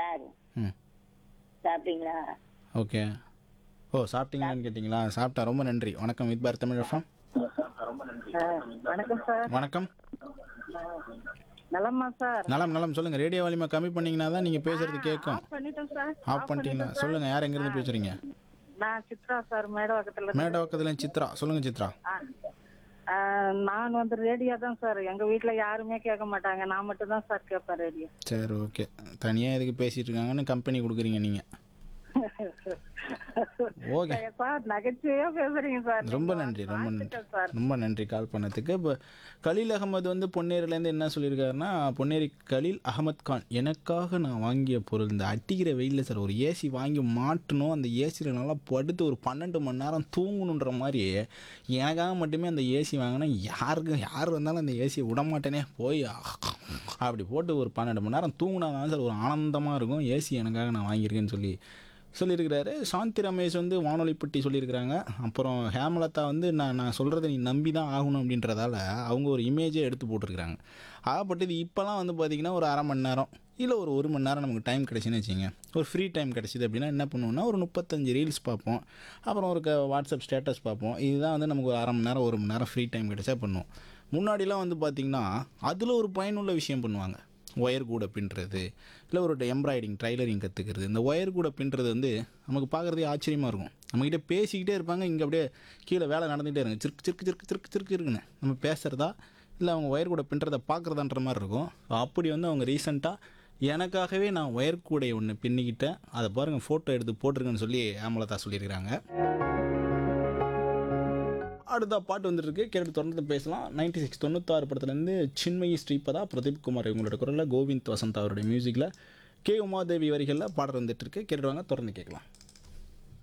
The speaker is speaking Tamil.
சார் ம் சாப்பிட்டீங்களா ஓகே ஓ சாப்பிட்டீங்களான்னு கேட்டிங்களா சாப்பிட்டேன் ரொம்ப நன்றி வணக்கம் வித் பார் தமிழ் எஃப்எம் ஆ, வணக்கம் சார் வணக்கம் நலமா சார் நலம் நலம் சொல்லுங்கள் ரேடியோ வால்யூமை கம்மி பண்ணிங்கன்னா தான் நீங்கள் பேசுறது கேட்கும் ஆஃப் பண்ணிட்டேன் சார் ஆஃப் பண்ணிட்டீங்களா சொல்லுங்கள் யார் எங்கேருந்து பேசுகிறீங்க நான் சித்ரா சார் மேடவாக்கத்துல இருந்து. மேடவாக்கத்தில் சித்ரா சொல்லுங்கள் சித்ரா ஆ. ஆ, நான் வந்து ரேடியோ தான் சார் எங்க வீட்ல யாருமே கேட்க மாட்டாங்க நான் மட்டும் தான் சார் கேட்பேன் ரேடியோ சரி ஓகே தனியாக எதுக்கு பேசிகிட்டு இருக்காங்கன்னு கம்பெனி கொடுக்குறீங்க நீங்கள் ஓகே சார் நகைச்சுவையா பேசுறீங்க சார் ரொம்ப நீங்க. நன்றி ரொம்ப நன்றி வாழ்த்துக்கள் சார் ரொம்ப நன்றி கால் பண்ணதுக்கு இப்போ கலீல் அகமது வந்து பொன்னேரிலேருந்து என்ன சொல்லியிருக்காருன்னா பொன்னேரி கலீல் அகமத் கான் எனக்காக நான் வாங்கிய பொருள் இந்த அடிக்கிற வெயிலில் சார் ஒரு ஏசி வாங்கி மாட்டணும் அந்த ஏசியில் நல்லா படுத்து ஒரு பன்னெண்டு மணி நேரம் தூங்கணுன்ற மாதிரி எனக்காக மட்டுமே அந்த ஏசி வாங்கினா யாருக்கு யார் வந்தாலும் அந்த ஏசியை விட மாட்டேனே போய் அப்படி போட்டு ஒரு பன்னெண்டு மணி நேரம் தூங்கினா தான் சார் ஒரு ஆனந்தமாக இருக்கும் ஏசி எனக்காக நான் வாங்கியிருக்கேன்னு சொல்லி சொல்லியிருக்கிறாரு சாந்தி ரமேஷ் வந்து வானொலி பெட்டி சொல்லியிருக்கிறாங்க அப்புறம் ஹேமலதா வந்து நான் நான் சொல்கிறத நீ நம்பி தான் ஆகணும் அப்படின்றதால அவங்க ஒரு இமேஜே எடுத்து போட்டிருக்கிறாங்க ஆகப்பட்டு இது இப்போலாம் வந்து பார்த்திங்கன்னா ஒரு அரை மணி நேரம் இல்லை ஒரு ஒரு மணி நேரம் நமக்கு டைம் கிடச்சுன்னு வச்சுங்க ஒரு ஃப்ரீ டைம் கிடச்சிது அப்படின்னா என்ன பண்ணுவோம்னா ஒரு முப்பத்தஞ்சு ரீல்ஸ் பார்ப்போம் அப்புறம் ஒரு க வாட்ஸ்அப் ஸ்டேட்டஸ் பார்ப்போம் இதுதான் வந்து நமக்கு ஒரு அரை மணி நேரம் ஒரு மணி நேரம் ஃப்ரீ டைம் கிடச்சா பண்ணுவோம் முன்னாடிலாம் வந்து பார்த்திங்கன்னா அதில் ஒரு பயனுள்ள விஷயம் பண்ணுவாங்க ஒயர் கூட பின்னுறது இல்லை ஒரு எம்ப்ராய்டிங் ட்ரைலரிங் கற்றுக்கிறது இந்த ஒயர் கூட பின்னுறது வந்து நமக்கு பார்க்குறதே ஆச்சரியமாக இருக்கும் நம்மக்கிட்ட பேசிக்கிட்டே இருப்பாங்க இங்கே அப்படியே கீழே வேலை நடந்துகிட்டே இருங்க சிற்கு சிற்கு சிற்கு சிற்கு சிற்கு இருக்குன்னு நம்ம பேசுகிறதா இல்லை அவங்க ஒயர் கூட பின்னுறதை பார்க்குறதான்ற மாதிரி இருக்கும் அப்படி வந்து அவங்க ரீசெண்டாக எனக்காகவே நான் ஒயர் கூடை ஒன்று பின்னிக்கிட்டேன் அதை பாருங்கள் ஃபோட்டோ எடுத்து போட்டிருக்கேன்னு சொல்லி ஆமலதா சொல்லியிருக்கிறாங்க அடுத்த பாட்டு வந்துருக்கு கேட்டு தொடர்ந்து பேசலாம் நைன்டி சிக்ஸ் தொண்ணூத்தாறு படத்துலேருந்து சின்மயி ஸ்ரீபதா பிரதீப் குமார் இவங்களோட குரலில் கோவிந்த் வசந்த் அவருடைய மியூசிக்கில் கே உமாதேவி வரிகளில் பாடல் வந்துட்டு இருக்கு கேட்டுட்டு வாங்க தொடர்ந்து கேட்கலாம்